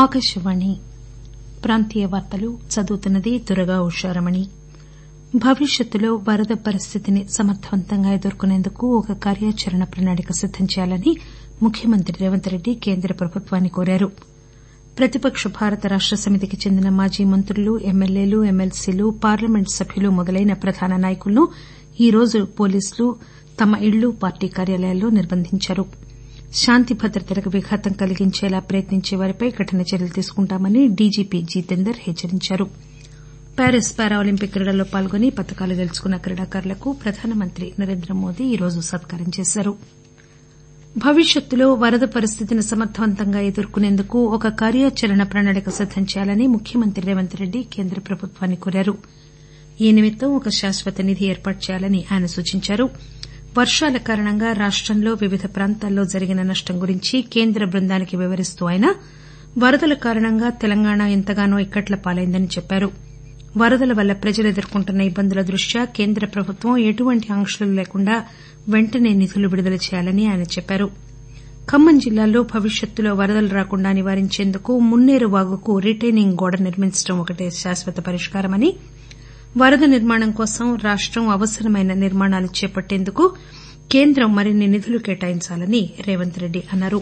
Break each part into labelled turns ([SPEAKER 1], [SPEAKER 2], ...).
[SPEAKER 1] ఆకాశవాణి ప్రాంతీయ వార్తలు చదువుతున్నది దుర్గా ఉషారమణి భవిష్యత్తులో వరద పరిస్థితిని సమర్దవంతంగా ఎదుర్కొనేందుకు ఒక కార్యాచరణ ప్రణాళిక సిద్దం చేయాలని ముఖ్యమంత్రి రేవంత్ రెడ్డి కేంద్ర ప్రభుత్వాన్ని కోరారు ప్రతిపక్ష భారత రాష్ట సమితికి చెందిన మాజీ మంత్రులు ఎమ్మెల్యేలు ఎమ్మెల్సీలు పార్లమెంట్ సభ్యులు మొదలైన ప్రధాన నాయకులను ఈరోజు పోలీసులు తమ ఇళ్లు పార్టీ కార్యాలయాల్లో నిర్బంధించారు శాంతి భద్రతలకు విఘాతం కలిగించేలా ప్రయత్నించే వారిపై కఠిన చర్యలు తీసుకుంటామని డీజీపీ జితేందర్ హెచ్చరించారు ప్యారిస్ పారాలింపిక్ క్రీడల్లో పాల్గొని పతకాలు గెలుచుకున్న క్రీడాకారులకు ప్రధానమంత్రి నరేంద్రమోదీ ఈరోజు సత్కారం చేశారు భవిష్యత్తులో వరద పరిస్థితిని సమర్దవంతంగా ఎదుర్కొనేందుకు ఒక కార్యాచరణ ప్రణాళిక సిద్దం చేయాలని ముఖ్యమంత్రి రేవంత్ రెడ్డి కేంద్ర ప్రభుత్వాన్ని కోరారు ఈ నిమిత్తం ఒక శాశ్వత నిధి ఏర్పాటు చేయాలని ఆయన సూచించారు వర్షాల కారణంగా రాష్టంలో వివిధ ప్రాంతాల్లో జరిగిన నష్టం గురించి కేంద్ర బృందానికి వివరిస్తూ ఆయన వరదల కారణంగా తెలంగాణ ఎంతగానో ఇక్కట్ల పాలైందని చెప్పారు వరదల వల్ల ప్రజలు ఎదుర్కొంటున్న ఇబ్బందుల దృష్ట్యా కేంద్ర ప్రభుత్వం ఎటువంటి ఆంక్షలు లేకుండా వెంటనే నిధులు విడుదల చేయాలని ఆయన చెప్పారు ఖమ్మం జిల్లాలో భవిష్యత్తులో వరదలు రాకుండా నివారించేందుకు మున్నేరు వాగుకు రిటైనింగ్ గోడ నిర్మించడం ఒకటే శాశ్వత పరిష్కారమని వరద నిర్మాణం కోసం రాష్టం అవసరమైన నిర్మాణాలు చేపట్టేందుకు కేంద్రం మరిన్ని నిధులు కేటాయించాలని రేవంత్ రెడ్డి అన్నారు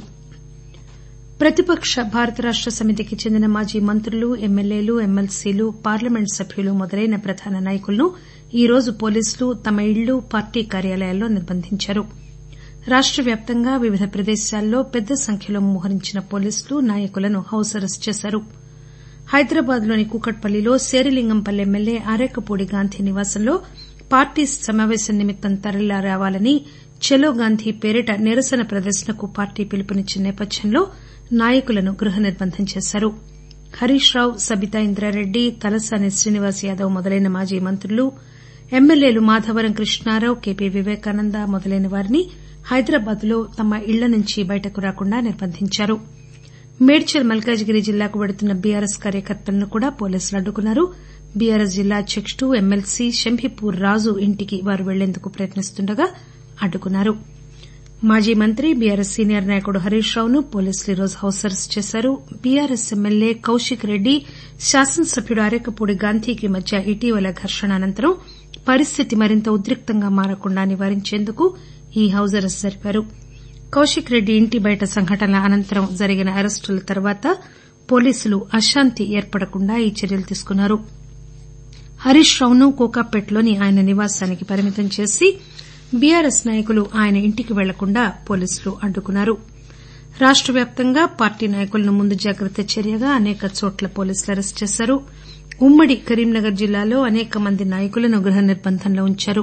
[SPEAKER 1] ప్రతిపక్ష భారత రాష్ట సమితికి చెందిన మాజీ మంత్రులు ఎమ్మెల్యేలు ఎమ్మెల్సీలు పార్లమెంట్ సభ్యులు మొదలైన ప్రధాన నాయకులను ఈరోజు పోలీసులు తమ ఇళ్లు పార్టీ కార్యాలయాల్లో నిర్బంధించారు రాష్ట వ్యాప్తంగా వివిధ ప్రదేశాల్లో పెద్ద సంఖ్యలో మోహరించిన పోలీసులు నాయకులను హౌస్ అరెస్టు చేశారు హైదరాబాద్ లోని కూకట్పల్లిలో శేరిలింగంపల్లి ఎమ్మెల్యే అరేకపూడి గాంధీ నివాసంలో పార్టీ సమాపేశం నిమిత్తం తరలిరావాలని చలో గాంధీ పేరిట నిరసన ప్రదర్శనకు పార్టీ పిలుపునిచ్చిన నేపథ్యంలో నాయకులను గృహ నిర్బంధం చేశారు హరీష్ రావు సబితా ఇంద్రారెడ్డి తలసాని శ్రీనివాస్ యాదవ్ మొదలైన మాజీ మంత్రులు ఎమ్మెల్యేలు మాధవరం కృష్ణారావు కెపి వివేకానంద మొదలైన వారిని హైదరాబాద్ లో తమ ఇళ్ల నుంచి బయటకు రాకుండా నిర్బంధించారు మేడ్చల్ మల్కాజిగిరి జిల్లాకు పెడుతున్న బీఆర్ఎస్ కార్యకర్తలను కూడా పోలీసులు అడ్డుకున్నారు బీఆర్ఎస్ జిల్లా అధ్యకుడు ఎమ్మెల్సీ షంభీపూర్ రాజు ఇంటికి వారు వెళ్లేందుకు ప్రయత్నిస్తుండగా అడ్డుకున్నారు మాజీ మంత్రి బీఆర్ఎస్ సీనియర్ నాయకుడు హరీష్ రావును పోలీసులు ఈరోజు హౌస్ అరెస్టు చేశారు బీఆర్ఎస్ ఎమ్మెల్యే కౌశిక్ రెడ్డి శాసనసభ్యుడు అరేకపూడి గాంధీకి మధ్య ఇటీవల ఘర్షణ అనంతరం పరిస్థితి మరింత ఉద్రిక్తంగా మారకుండా నివారించేందుకు ఈ హౌస్ అరెస్టు జరిపారు కౌశిక్ రెడ్డి ఇంటి బయట సంఘటనల అనంతరం జరిగిన అరెస్టుల తర్వాత పోలీసులు అశాంతి ఏర్పడకుండా ఈ చర్యలు తీసుకున్నారు హరీష్ రావును కోకాపేటలోని ఆయన నివాసానికి పరిమితం చేసి బీఆర్ఎస్ నాయకులు ఆయన ఇంటికి వెళ్లకుండా పోలీసులు అడ్డుకున్నారు రాష్ట వ్యాప్తంగా పార్టీ నాయకులను ముందు జాగ్రత్త చర్యగా అనేక చోట్ల పోలీసులు అరెస్టు చేశారు ఉమ్మడి కరీంనగర్ జిల్లాలో అనేక మంది నాయకులను గృహ నిర్బంధంలో ఉంచారు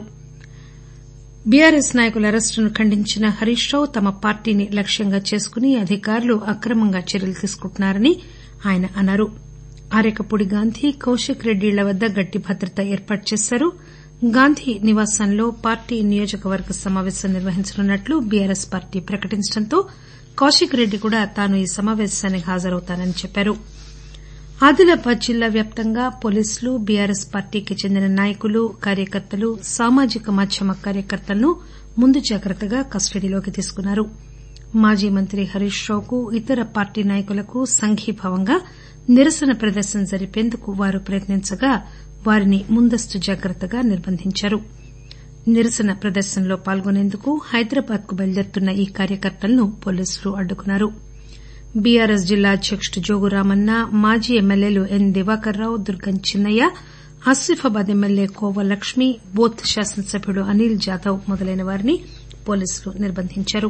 [SPEAKER 1] బీఆర్ఎస్ నాయకుల అరెస్టును ఖండించిన హరీష్ రావు తమ పార్టీని లక్ష్యంగా చేసుకుని అధికారులు అక్రమంగా చర్యలు తీసుకుంటున్నారని ఆయన అన్నారు అరేకపూడి గాంధీ కౌశిక్ రెడ్డి ఇళ్ల వద్ద గట్టి భద్రత ఏర్పాటు చేశారు గాంధీ నివాసంలో పార్టీ నియోజకవర్గ సమాపేశం నిర్వహించనున్నట్లు బీఆర్ఎస్ పార్టీ ప్రకటించడంతో కౌశిక్ రెడ్డి కూడా తాను ఈ సమాపేశానికి హాజరవుతానని చెప్పారు ఆదిలాబాద్ జిల్లా వ్యాప్తంగా పోలీసులు బీఆర్ఎస్ పార్టీకి చెందిన నాయకులు కార్యకర్తలు సామాజిక మాధ్యమ కార్యకర్తలను ముందు జాగ్రత్తగా కస్టడీలోకి తీసుకున్నారు మాజీ మంత్రి హరీష్ రావుకు ఇతర పార్టీ నాయకులకు సంఘీభావంగా నిరసన ప్రదర్శన జరిపేందుకు వారు ప్రయత్నించగా వారిని ముందస్తు జాగ్రత్తగా నిర్బంధించారు నిరసన ప్రదర్శనలో పాల్గొనేందుకు హైదరాబాద్ కు బయలుదేరుతున్న ఈ కార్యకర్తలను పోలీసులు అడ్డుకున్నారు బీఆర్ఎస్ జిల్లా అధ్యకుడు జోగు రామన్న మాజీ ఎమ్మెల్యేలు ఎన్ దివాకర్ రావు దుర్గం చిన్నయ్య ఆసిఫాబాద్ ఎమ్మెల్యే కోవ లక్ష్మి బోథ్ శాసనసభ్యుడు అనిల్ జాదవ్ మొదలైన వారిని పోలీసులు నిర్బంధించారు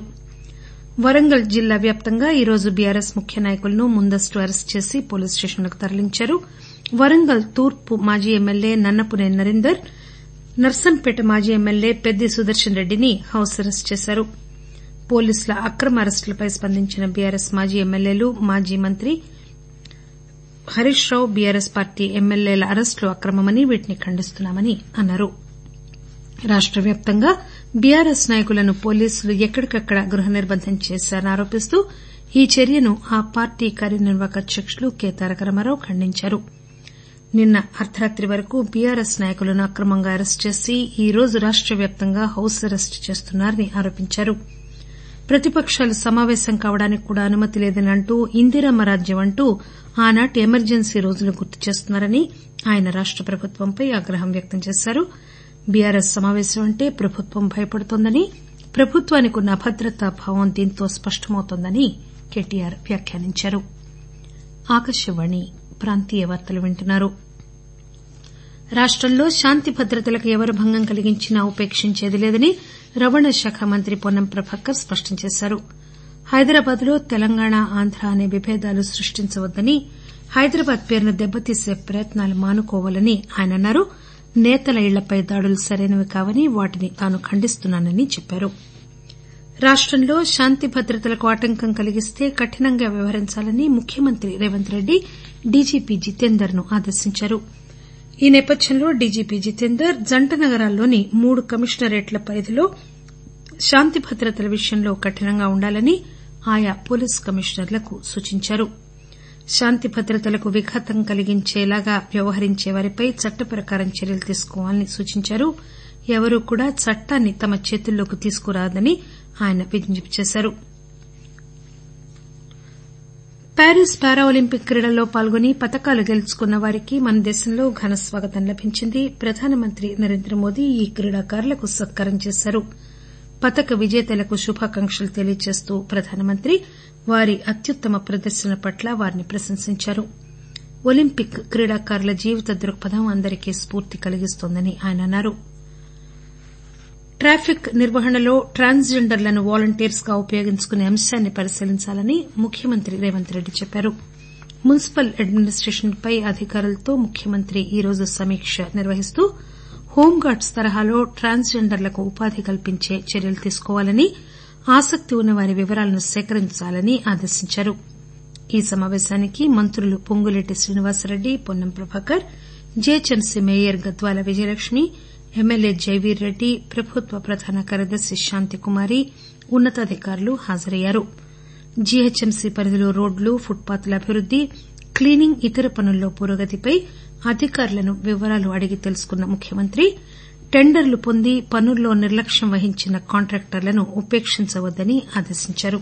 [SPEAKER 1] వరంగల్ జిల్లా వ్యాప్తంగా ఈరోజు బీఆర్ఎస్ ముఖ్య నాయకులను ముందస్తు అరెస్టు చేసి పోలీస్ స్టేషన్లకు తరలించారు వరంగల్ తూర్పు మాజీ ఎమ్మెల్యే నన్నపునేని నరేందర్ నర్సంపేట మాజీ ఎమ్మెల్యే పెద్ది సుదర్శన్ రెడ్డిని హౌస్ అరెస్టు చేశారు పోలీసుల అక్రమ అరెస్టులపై స్పందించిన బీఆర్ఎస్ మాజీ ఎమ్మెల్యేలు మాజీ మంత్రి హరీష్ రావు బీఆర్ఎస్ పార్టీ ఎమ్మెల్యేల అరెస్టులు అక్రమమని వీటిని ఖండిస్తున్నామని అన్నారు రాష్ట వ్యాప్తంగా బీఆర్ఎస్ నాయకులను పోలీసులు ఎక్కడికక్కడ గృహ నిర్బంధం చేశారని ఆరోపిస్తూ ఈ చర్యను ఆ పార్టీ కార్యనిర్వాహక అధ్యకులు కె తారక రామారావు ఖండించారు నిన్న అర్దరాత్రి వరకు బీఆర్ఎస్ నాయకులను అక్రమంగా అరెస్టు చేసి ఈ రోజు రాష్ట వ్యాప్తంగా హౌస్ అరెస్టు చేస్తున్నారని ఆరోపించారు ప్రతిపకాలు సమాపేశం కావడానికి కూడా అనుమతి లేదని అంటూ ఇందిరమ్మ రాజ్యం అంటూ ఆనాటి ఎమర్జెన్సీ రోజులను గుర్తు చేస్తున్నారని ఆయన రాష్ట ప్రభుత్వంపై ఆగ్రహం వ్యక్తం చేశారు బీఆర్ఎస్ సమాపేశం అంటే ప్రభుత్వం భయపడుతోందని ప్రభుత్వానికి ఉన్న అభద్రతా భావం దీంతో స్పష్టమవుతోందని కేటీఆర్ వ్యాఖ్యానించారు రాష్టంలో శాంతి భద్రతలకు ఎవరు భంగం కలిగించినా ఉపేక్షించేది లేదని రవాణా శాఖ మంత్రి పొన్నం ప్రభాకర్ స్పష్టం చేశారు హైదరాబాద్ లో తెలంగాణ ఆంధ్ర అనే విభేదాలు సృష్టించవద్దని హైదరాబాద్ పేరును దెబ్బతీసే ప్రయత్నాలు మానుకోవాలని ఆయన అన్నారు నేతల ఇళ్లపై దాడులు సరైనవి కావని వాటిని తాను ఖండిస్తున్నానని చెప్పారు రాష్టంలో శాంతి భద్రతలకు ఆటంకం కలిగిస్తే కఠినంగా వ్యవహరించాలని ముఖ్యమంత్రి రేవంత్ రెడ్డి డీజీపీ జితేందర్ ను ఆదేశించారు ఈ నేపథ్యంలో డీజీపీ జితేందర్ జంట నగరాల్లోని మూడు కమిషనరేట్ల పరిధిలో శాంతి భద్రతల విషయంలో కఠినంగా ఉండాలని ఆయా పోలీస్ కమిషనర్లకు సూచించారు శాంతి భద్రతలకు విఘాతం కలిగించేలాగా వ్యవహరించే వారిపై చట్ట ప్రకారం చర్యలు తీసుకోవాలని సూచించారు ఎవరూ కూడా చట్టాన్ని తమ చేతుల్లోకి తీసుకురావద్దని ఆయన విజ్ఞప్తి చేశారు ప్యారిస్ పారాలింపిక్ క్రీడల్లో పాల్గొని పతకాలు గెలుచుకున్న వారికి మన దేశంలో ఘన స్వాగతం లభించింది ప్రధానమంత్రి నరేంద్రమోదీ ఈ క్రీడాకారులకు సత్కారం చేశారు పతక విజేతలకు శుభాకాంక్షలు తెలియజేస్తూ ప్రధానమంత్రి వారి అత్యుత్తమ ప్రదర్శన పట్ల వారిని ప్రశంసించారు ఒలింపిక్ క్రీడాకారుల జీవిత దృక్పథం అందరికీ స్పూర్తి కలిగిస్తోందని ఆయన అన్నారు ట్రాఫిక్ నిర్వహణలో ట్రాన్స్ జెండర్లను వాలంటీర్స్ గా ఉపయోగించుకునే అంశాన్ని పరిశీలించాలని ముఖ్యమంత్రి రేవంత్ రెడ్డి చెప్పారు మున్సిపల్ అడ్మినిస్టేషన్ పై అధికారులతో ముఖ్యమంత్రి ఈరోజు సమీక్ష నిర్వహిస్తూ హోంగార్డ్స్ తరహాలో ట్రాన్స్ జెండర్లకు ఉపాధి కల్పించే చర్యలు తీసుకోవాలని ఆసక్తి ఉన్న వారి వివరాలను సేకరించాలని ఆదేశించారు ఈ సమాపేశానికి మంత్రులు Ponguleti Srinivasa Reddy Ponnam Prabhakar GHMC mayor Gadwal Vijayalakshmi MLA Jaiveer Reddy ప్రభుత్వ ప్రధాన కార్యదర్శి శాంతికుమారి ఉన్న తాధికారులు హాజరయ్యారు జీహెచ్ఎంసీ పరిధిలో రోడ్లు ఫుట్ పాత్ల అభివృద్ది క్లీనింగ్ ఇతర పనుల్లో పురోగతిపై అధికారులను వివరాలు అడిగి తెలుసుకున్న ముఖ్యమంత్రి టెండర్లు పొంది పనుల్లో నిర్లక్ష్యం వహించిన కాంట్రాక్టర్లను ఉపేక్షించవద్దని ఆదేశించారు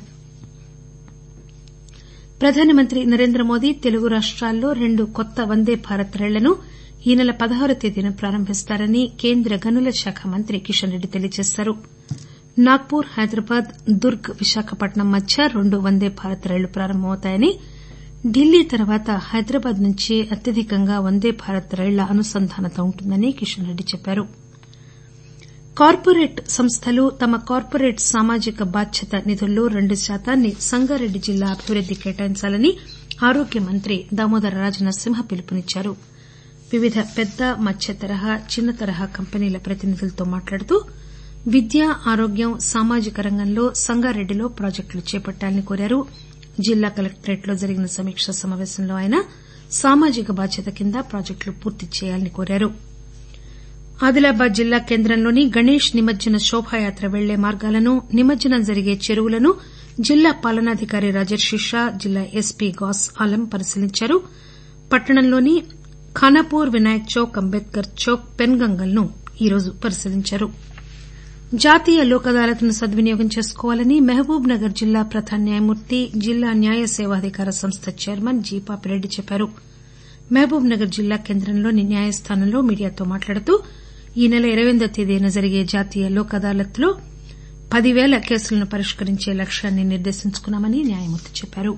[SPEAKER 1] ప్రధానమంత్రి నరేంద్రమోదీ తెలుగు రాష్టాల్లో రెండు కొత్త వందే భారత్ రైళ్లను ఈ నెల పదహారవ తేదీన ప్రారంభిస్తారని కేంద్ర గనుల శాఖ మంత్రి కిషన్ రెడ్డి తెలియజేశారు నాగ్పూర్ హైదరాబాద్ దుర్గ్ విశాఖపట్నం మధ్య రెండు వందే భారత్ రైళ్లు ప్రారంభమవుతాయని ఢిల్లీ తర్వాత హైదరాబాద్ నుంచి అత్యధికంగా వందే భారత్ రైళ్ల అనుసంధానత ఉంటుందని కిషన్ రెడ్డి చెప్పారు కార్పొరేట్ సంస్థలు తమ కార్పొరేట్ సామాజిక బాధ్యత నిధుల్లో రెండు శాతాన్ని సంగారెడ్డి జిల్లా అభివృద్దికి కేటాయించాలని ఆరోగ్య మంత్రి దామోదర రాజనరసింహ పిలుపునిచ్చారు వివిధ పెద్ద మధ్య తరహా చిన్న తరహా కంపెనీల ప్రతినిధులతో మాట్లాడుతూ విద్య ఆరోగ్యం సామాజిక రంగంలో సంగారెడ్డిలో ప్రాజెక్టులు చేపట్టాలని కోరారు జిల్లా కలెక్టరేట్లో జరిగిన సమీకా సమాపేశంలో ఆయన సామాజిక బాధ్యత కింద ప్రాజెక్టులు పూర్తి చేయాలని కోరారు ఆదిలాబాద్ జిల్లా కేంద్రంలోని గణేష్ నిమజ్జన శోభాయాత్ర వెళ్లే మార్గాలను నిమజ్జనం జరిగే చెరువులను జిల్లా పాలనాధికారి రాజర్షి షా జిల్లా ఎస్పీ గౌస్ ఆలం పరిశీలించారు పట్టణంలోని ఖానాపూర్ వినాయక్ చౌక్ అంబేద్కర్ చౌక్ పెన్గంగల్ ను ఈరోజు పరిశీలించారు జాతీయ లోక్ అదాలత్ ను సద్వినియోగం చేసుకోవాలని మహబూబ్ నగర్ జిల్లా ప్రధాన న్యాయమూర్తి జిల్లా న్యాయ సేవాధికార సంస్థ చైర్మన్ జి పాపిరెడ్డి చెప్పారు మహబూబ్ నగర్ జిల్లా కేంద్రంలోని న్యాయస్థానంలో మీడియాతో మాట్లాడుతూ ఈ నెల ఇరవై ఎనిమిదివ తేదీన జరిగే జాతీయ లోక్ అదాలత్ లో పదివేల కేసులను పరిష్కరించే లక్ష్యాన్ని నిర్దేశించుకున్నామని న్యాయమూర్తి చెప్పారు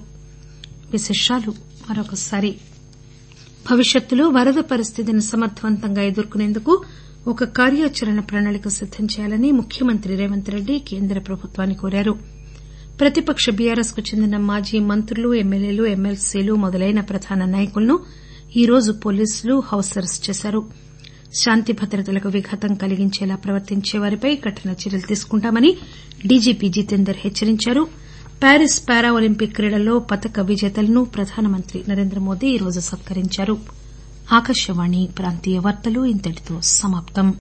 [SPEAKER 1] భవిష్యత్తులో వరద పరిస్థితిని సమర్దవంతంగా ఎదుర్కొనేందుకు ఒక కార్యాచరణ ప్రణాళిక సిద్దం చేయాలని ముఖ్యమంత్రి రేవంత్ రెడ్డి కేంద్ర ప్రభుత్వాన్ని కోరారు ప్రతిపక్ష బీఆర్ఎస్ కు చెందిన మాజీ మంత్రులు ఎమ్మెల్యేలు ఎమ్మెల్సీలు మొదలైన ప్రధాన నాయకులను ఈరోజు పోలీసులు హౌస్ అరెస్టు చేశారు శాంతి భద్రతలకు విఘాతం కలిగించేలా ప్రవర్తించే వారిపై కఠిన చర్యలు తీసుకుంటామని డీజీపీ జితేందర్ హెచ్చరించారు ప్యారిస్ పారా ఒలింపిక్ క్రీడల్లో పతక విజేతలను ప్రధానమంత్రి నరేంద్రమోదీ ఈరోజు సత్కరించారు